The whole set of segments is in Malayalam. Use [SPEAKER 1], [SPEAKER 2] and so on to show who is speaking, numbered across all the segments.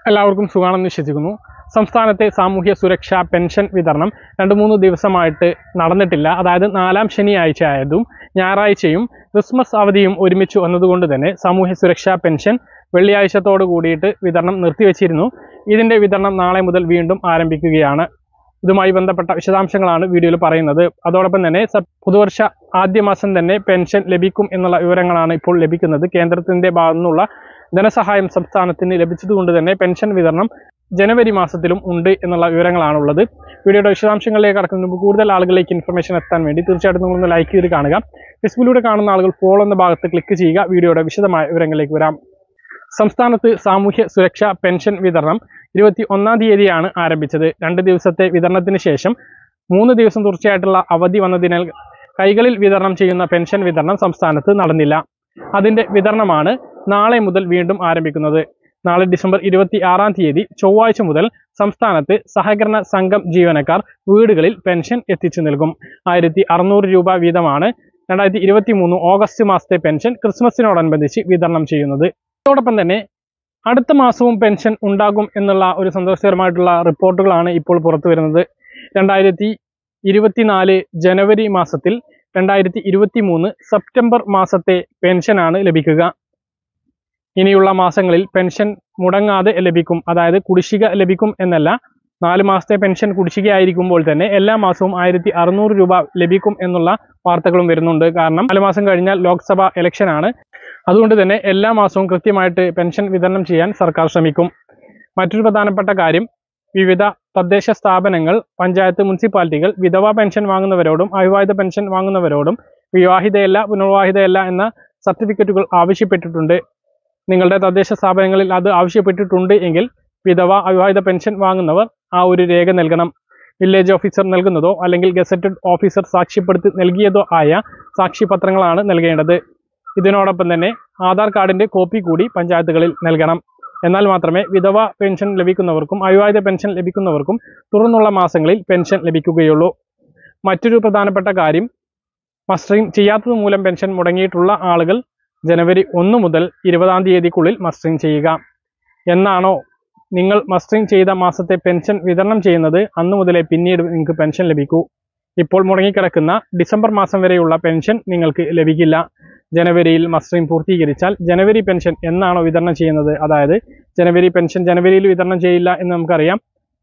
[SPEAKER 1] എല്ലാവർക്കും സുഖാണെന്ന് വിശ്വസിക്കുന്നു സംസ്ഥാനത്തെ സാമൂഹ്യ സുരക്ഷാ പെൻഷൻ വിതരണം രണ്ട് മൂന്ന് ദിവസമായിട്ട് നടന്നിട്ടില്ല അതായത് നാലാം ശനിയാഴ്ച ആയതും ഞായറാഴ്ചയും ക്രിസ്മസ് അവധിയും ഒരുമിച്ച് വന്നതുകൊണ്ട് തന്നെ സാമൂഹ്യ സുരക്ഷാ പെൻഷൻ വെള്ളിയാഴ്ചത്തോട് കൂടിയിട്ട് വിതരണം നിർത്തിവെച്ചിരുന്നു ഇതിൻ്റെ വിതരണം നാളെ മുതൽ വീണ്ടും ആരംഭിക്കുകയാണ് ഇതുമായി ബന്ധപ്പെട്ട വിശദാംശങ്ങളാണ് വീഡിയോയിൽ പറയുന്നത് അതോടൊപ്പം തന്നെ സ- പുതുവർഷ ആദ്യ മാസം തന്നെ പെൻഷൻ ലഭിക്കും എന്നുള്ള വിവരങ്ങളാണ് ഇപ്പോൾ ലഭിക്കുന്നത് കേന്ദ്രത്തിന്റെ ഭാഗത്തു നിന്നുള്ള ധനസഹായം സംസ്ഥാനത്തിന് ലഭിച്ചതുകൊണ്ട് തന്നെ പെൻഷൻ വിതരണം ജനുവരി മാസത്തിലും ഉണ്ട് എന്നുള്ള വിവരങ്ങളാണുള്ളത് വീഡിയോയുടെ വിശദാംശങ്ങളിലേക്ക് കടക്കുന്നതിന് മുമ്പ് കൂടുതൽ ആളുകളിലേക്ക് ഇൻഫർമേഷൻ എത്താൻ വേണ്ടി തീർച്ചയായിട്ടും നിങ്ങളൊന്ന് ലൈക്ക് ചെയ്ത് കാണുക ഫേസ്ബുക്കിലൂടെ കാണുന്ന ആളുകൾ ഫോളോ എന്ന ഭാഗത്ത് ക്ലിക്ക് ചെയ്യുക വീഡിയോയുടെ വിശദമായ വിവരങ്ങളിലേക്ക് വരാം സംസ്ഥാനത്ത് സാമൂഹ്യ സുരക്ഷാ പെൻഷൻ വിതരണം ഇരുപത്തി ഒന്നാം തീയതിയാണ് ആരംഭിച്ചത് രണ്ട് ദിവസത്തെ വിതരണത്തിന് ശേഷം മൂന്ന് ദിവസം തുടർച്ചയായിട്ടുള്ള അവധി വന്നതിനാൽ കൈകളിൽ വിതരണം ചെയ്യുന്ന പെൻഷൻ വിതരണം സംസ്ഥാനത്ത് നടന്നില്ല അതിന്റെ വിതരണമാണ് നാളെ മുതൽ വീണ്ടും ആരംഭിക്കുന്നത് നാളെ ഡിസംബർ ഇരുപത്തി ആറാം തീയതി ചൊവ്വാഴ്ച മുതൽ സംസ്ഥാനത്ത് സഹകരണ സംഘം ജീവനക്കാർ വീടുകളിൽ പെൻഷൻ എത്തിച്ചു നൽകും ആയിരത്തി അറുന്നൂറ് രൂപ വീതമാണ് രണ്ടായിരത്തി ഇരുപത്തി മൂന്ന് ഓഗസ്റ്റ് മാസത്തെ പെൻഷൻ ക്രിസ്മസിനോടനുബന്ധിച്ച് വിതരണം ചെയ്യുന്നത് അതോടൊപ്പം തന്നെ അടുത്ത മാസവും പെൻഷൻ ഉണ്ടാകും എന്നുള്ള ഒരു സന്തോഷകരമായിട്ടുള്ള റിപ്പോർട്ടുകളാണ് ഇപ്പോൾ പുറത്തു വരുന്നത് രണ്ടായിരത്തി ഇരുപത്തിനാല് ജനുവരി മാസത്തിൽ രണ്ടായിരത്തി ഇരുപത്തി മൂന്ന് സെപ്റ്റംബർ മാസത്തെ പെൻഷനാണ് ലഭിക്കുക ഇനിയുള്ള മാസങ്ങളിൽ പെൻഷൻ മുടങ്ങാതെ ലഭിക്കും അതായത് കുടിശ്ശിക ലഭിക്കും എന്നല്ല നാല് മാസത്തെ പെൻഷൻ കുടിശ്ശികയായിരിക്കുമ്പോൾ തന്നെ എല്ലാ മാസവും ആയിരത്തി അറുന്നൂറ് രൂപ ലഭിക്കും എന്നുള്ള വാർത്തകളും വരുന്നുണ്ട് കാരണം നാല് മാസം കഴിഞ്ഞാൽ ലോക്സഭ ഇലക്ഷനാണ് അതുകൊണ്ട് തന്നെ എല്ലാ മാസവും കൃത്യമായിട്ട് പെൻഷൻ വിതരണം ചെയ്യാൻ സർക്കാർ ശ്രമിക്കും മറ്റൊരു പ്രധാനപ്പെട്ട കാര്യം വിവിധ തദ്ദേശ സ്ഥാപനങ്ങൾ പഞ്ചായത്ത് മുനിസിപ്പാലിറ്റികൾ വിധവാ പെൻഷൻ വാങ്ങുന്നവരോടും അവിവാഹിത പെൻഷൻ വാങ്ങുന്നവരോടും വിവാഹിതയല്ല പുനർവിവാഹിതയല്ല എന്ന സർട്ടിഫിക്കറ്റുകൾ ആവശ്യപ്പെട്ടിട്ടുണ്ട് നിങ്ങളുടെ തദ്ദേശ സ്ഥാപനങ്ങളിൽ അത് ആവശ്യപ്പെട്ടിട്ടുണ്ട് എങ്കിൽ വിധവ അവിവാഹിത പെൻഷൻ വാങ്ങുന്നവർ ആ ഒരു രേഖ നൽകണം വില്ലേജ് ഓഫീസർ നൽകുന്നതോ അല്ലെങ്കിൽ ഗസറ്റഡ് ഓഫീസർ സാക്ഷ്യപ്പെടുത്തി നൽകിയതോ ആയ സാക്ഷ്യപത്രങ്ങളാണ് നൽകേണ്ടത് ഇതിനോടൊപ്പം തന്നെ ആധാർ കാർഡിന്റെ കോപ്പി കൂടി പഞ്ചായത്തുകളിൽ നൽകണം എന്നാൽ മാത്രമേ വിധവ പെൻഷൻ ലഭിക്കുന്നവർക്കും അവിവാഹിത പെൻഷൻ ലഭിക്കുന്നവർക്കും തുടർന്നുള്ള മാസങ്ങളിൽ പെൻഷൻ ലഭിക്കുകയുള്ളൂ മറ്റൊരു പ്രധാനപ്പെട്ട കാര്യം മസ്റ്ററിംഗ് ചെയ്യാത്തത് മൂലം പെൻഷൻ മുടങ്ങിയിട്ടുള്ള ആളുകൾ ജനുവരി ഒന്ന് മുതൽ ഇരുപതാം തീയതിക്കുള്ളിൽ മസ്റ്ററിംഗ് ചെയ്യുക എന്നാണോ നിങ്ങൾ മസ്റ്ററിംഗ് ചെയ്ത മാസത്തെ പെൻഷൻ വിതരണം ചെയ്യുന്നത് അന്നു മുതലേ പിന്നീട് നിങ്ങൾക്ക് പെൻഷൻ ലഭിക്കൂ ഇപ്പോൾ മുടങ്ങിക്കിടക്കുന്ന ഡിസംബർ മാസം വരെയുള്ള പെൻഷൻ നിങ്ങൾക്ക് ലഭിക്കില്ല ജനുവരിയിൽ മസ്റ്ററിംഗ് പൂർത്തീകരിച്ചാൽ ജനുവരി പെൻഷൻ എന്നാണോ വിതരണം ചെയ്യുന്നത് അതായത് ജനുവരി പെൻഷൻ ജനുവരിയിൽ വിതരണം ചെയ്യില്ല എന്ന് നമുക്കറിയാം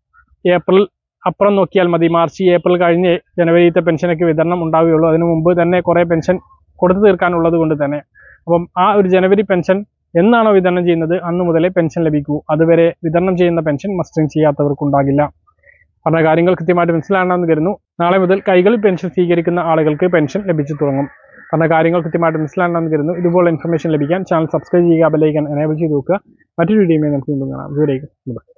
[SPEAKER 1] ഏപ്രിൽ അപ്പുറം നോക്കിയാൽ മതി മാർച്ച് ഏപ്രിൽ കഴിഞ്ഞ് ജനുവരിയിലത്തെ പെൻഷനൊക്കെ വിതരണം ഉണ്ടാവുകയുള്ളൂ അതിനു മുമ്പ് തന്നെ കുറേ പെൻഷൻ കൊടുത്തു തീർക്കാനുള്ളത് കൊണ്ട് തന്നെ അപ്പം ആ ഒരു ജനുവരി പെൻഷൻ എന്നാണോ വിതരണം ചെയ്യുന്നത് അന്ന് മുതലേ പെൻഷൻ ലഭിക്കൂ അതുവരെ വിതരണം ചെയ്യുന്ന പെൻഷൻ മസ്റ്ററിംഗ് ചെയ്യാത്തവർക്കുണ്ടാകില്ല പറഞ്ഞ കാര്യങ്ങൾ കൃത്യമായിട്ട് മനസ്സിലാണെന്ന് കരുതുന്നു നാളെ മുതൽ കൈകളിൽ പെൻഷൻ സ്വീകരിക്കുന്ന ആളുകൾക്ക് പെൻഷൻ ലഭിച്ചു തുടങ്ങും പറഞ്ഞ കാര്യങ്ങൾ കൃത്യമായിട്ട് മനസ്സിലാണെന്ന് കരുതുന്നു ഇതുപോലെ ഇൻഫർമേഷൻ ലഭിക്കാൻ ചാനൽ സബ്സ്ക്രൈബ് ചെയ്യുക ബെല്ലൈക്കൻ എനേബിൾ ചെയ്ത് നോക്കുക മറ്റൊരു വീഡിയോയുമായി നമുക്ക് വീണ്ടും കാണാം ദൂരേക്ക്